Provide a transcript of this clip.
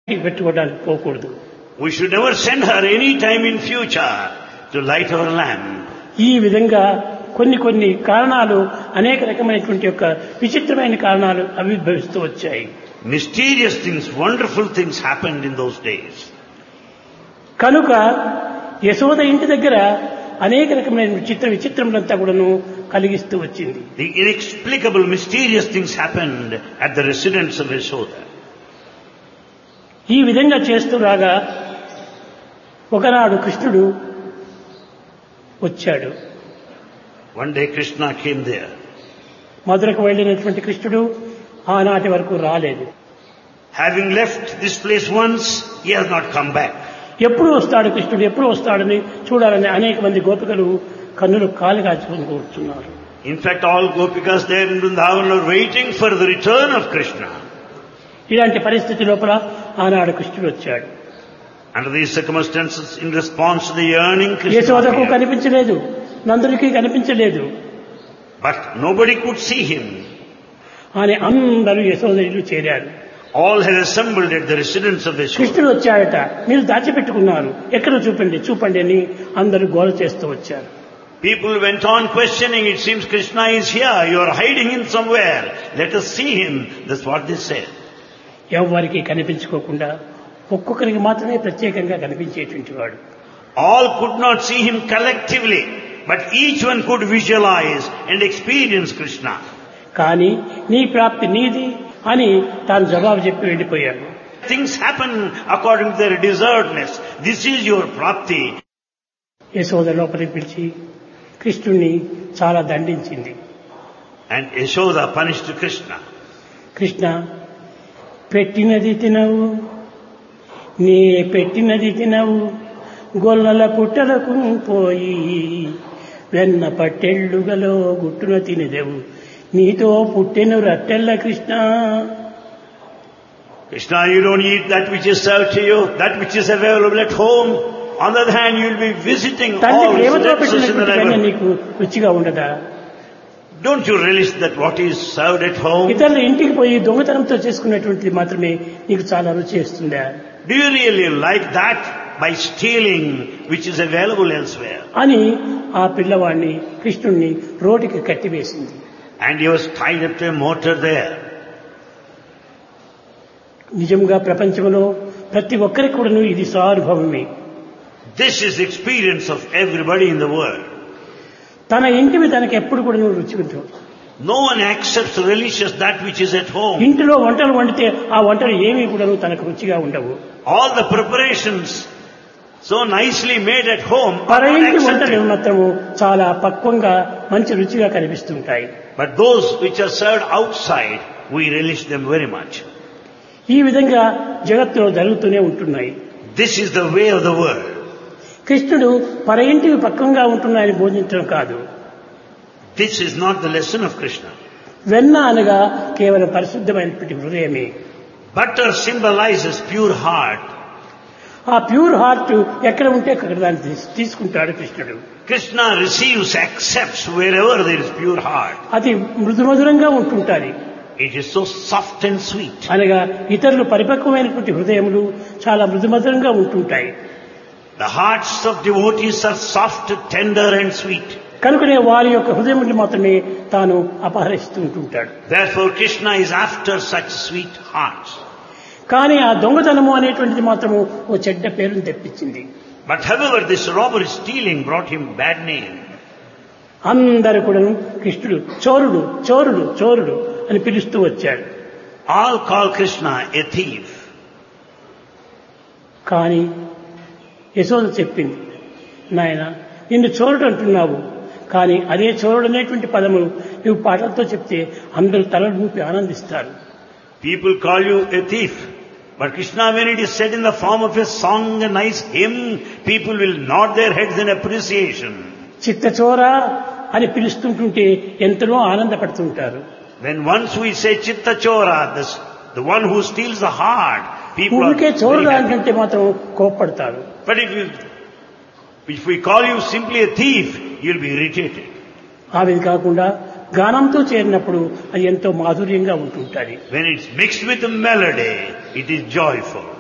పెట్టుకోవడానికి పోకూడదు We should never send her any time in future to light our lamp. ఈ విధంగా కొన్ని కొన్ని కారణాలు అనేక రకమైనటువంటి యొక్క విచిత్రమైన కారణాలు ఆవిర్భవిస్తూ వచ్చాయి Mysterious things, wonderful things happened in those days. కనుక యశోద ఇంటి దగ్గర అనేక రకమైన విచిత్ర విచిత్రములంతా కూడాను కలిగిస్తూ వచ్చింది The inexplicable, mysterious things happened at the residence of Yashoda. ఈ విధంగా చేస్తూ రాగా ఒకనాడు కృష్ణుడు వచ్చాడు One day Krishna came there. మధురకు వెళ్ళినటువంటి కృష్ణుడు ఆనాటి వరకు రాలేదు Having left this place once, he has not come back. ఎప్పుడు వస్తాడు కృష్ణుడు ఎప్పుడు వస్తాడని చూడాలని అనేక మంది గోపికలు కన్నులు కాలు కాచుకొని కూర్చున్నారు In fact, all Gopikas there in Vrindavan are waiting for the return of Krishna. ఇలాంటి పరిస్థితి లోపల ఆనాడు కృష్ణుడు వచ్చాడు Under these circumstances, in response to the yearning, Krishna యశోదకు appeared. కనిపించలేదు నందుడికి కనిపించలేదు But nobody could see him. అని అందరూ యశోద ఇల్లు చేరారు All had assembled at the residence of Yashoda. కృష్ణుడు వచ్చాడట మీరు దాచిపెట్టుకున్నారు ఎక్కడ చూపండి చూపండి అని అందరూ గోల చేస్తూ వచ్చారు People went on questioning, it seems Krishna is here, you are hiding him somewhere, let us see him. That's what they said. ఎవరికి కనిపించుకోకుండా ఒక్కొక్కరికి మాత్రమే ప్రత్యేకంగా కనిపించేటువంటి వాడు All could not see him collectively, but each one could visualize and experience Krishna. కానీ నీ ప్రాప్తి నీది అని తాను జవాబు చెప్పి వెళ్ళిపోయాడు Things happen according to their deservedness. This is your prapti. Yashoda లోపలికి పిలిచి కృష్ణుణ్ణి చాలా దండించింది And Yashoda punished Krishna. Krishna పెట్టినది తినవు నీ పెట్టినది తినవు గొల్లల పుట్టలకు పోయి వెన్న పట్టెళ్ళుగలో గుట్టున తినదెవు నీతో పుట్టెను రట్టెల్ల Krishna Krishna, you don't eat that which is served to you, that which is available at home. On the other hand, you'll be visiting తండ్రి all ప్రేమతో residences in the పెట్టినటువంటి వెన్న neighborhood. నీకు రుచిగా ఉండదా Don't you relish that what is served at home? ఇతరుల ఇంటికి పోయి దొంగతనంతో చేసుకునేటువంటిది మాత్రమే నీకు చాలా రుచి ఇస్తుందా Do you really like that by stealing which is available elsewhere? అని ఆ పిల్లవాడిని కృష్ణుణ్ణి రోటికి కట్టివేసింది And he was tied up to a mortar there. నిజంగా ప్రపంచంలో ప్రతి ఒక్కరికి కూడాను ఇది స్వానుభవమే This is the experience of everybody in the world. తన ఇంటివి తనకి ఎప్పుడు కూడా రుచి ఉంటుంది No one accepts religious that which is at home. ఇంటిలో వంటలు వండితే ఆ వంటలు ఏమీ కూడా తనకు రుచిగా ఉండవు All the preparations so nicely made at home are పర not ఇంటి వంటలు accepted. మాత్రము చాలా పక్వంగా మంచి రుచిగా కనిపిస్తుంటాయి But those which are served outside, we relish them very much. ఈ విధంగా జగత్తులో జరుగుతూనే ఉంటున్నాయి This is the way of the world. కృష్ణుడు పర ఇంటివి పక్వంగా ఉంటున్నాయని బోధించడం కాదు This is not the lesson of Krishna. వెన్న అనగా కేవలం పరిశుద్ధమైనటువంటి హృదయమే Butter symbolizes pure heart. ఆ ప్యూర్ హార్ట్ ఎక్కడ ఉంటే అక్కడ దాన్ని తీస్- తీసుకుంటాడు కృష్ణుడు Krishna receives, accepts wherever there is pure heart. అది మృదుమధురంగా ఉంటుంటాది It is so soft and sweet. అనగా ఇతరులు పరిపక్వమైనటువంటి హృదయములు చాలా మృదుమధురంగా ఉంటుంటాయి The hearts of devotees are soft, tender and sweet. కనుకనే వారి యొక్క హృదయములు మాత్రమే తాను అపహరిస్తూ ఉంటుంటాడు Therefore Krishna is after such sweet hearts. కానీ ఆ దొంగతనము అనేటువంటిది మాత్రము ఓ చెడ్డ పేరును తెప్పించింది But however, this robbery stealing brought him bad name. అందరూ కూడా కృష్ణుడు చోరుడు చోరుడు చోరుడు అని పిలుస్తూ వచ్చాడు All call Krishna a thief. కానీ యశోద చెప్పింది నాయన నిన్ను చోరుడు అంటున్నావు కానీ అదే చోరుడు అనేటువంటి పదము నువ్వు పాటలతో చెప్తే అందరూ తలలు ఊపి ఆనందిస్తారు People call you a thief. But Krishna, when it is said in the form of a song, a nice hymn, people will nod their heads in appreciation. చిత్తచోర అని పిలుస్తుంటుంటే ఎంతనో ఆనందపడుతుంటారు When once we say Chitta Chora, this, the one who steals the heart, people are ఊరికే very చోరుడు happy. అంటే మాత్రం కోప్పడతారు But if you, if we call you simply a thief, you'll be irritated. అవి కాకుండా గానంతో చేరినప్పుడు అది ఎంతో మాధుర్యంగా ఉంటుంటుంది When it's mixed with a melody, it is joyful.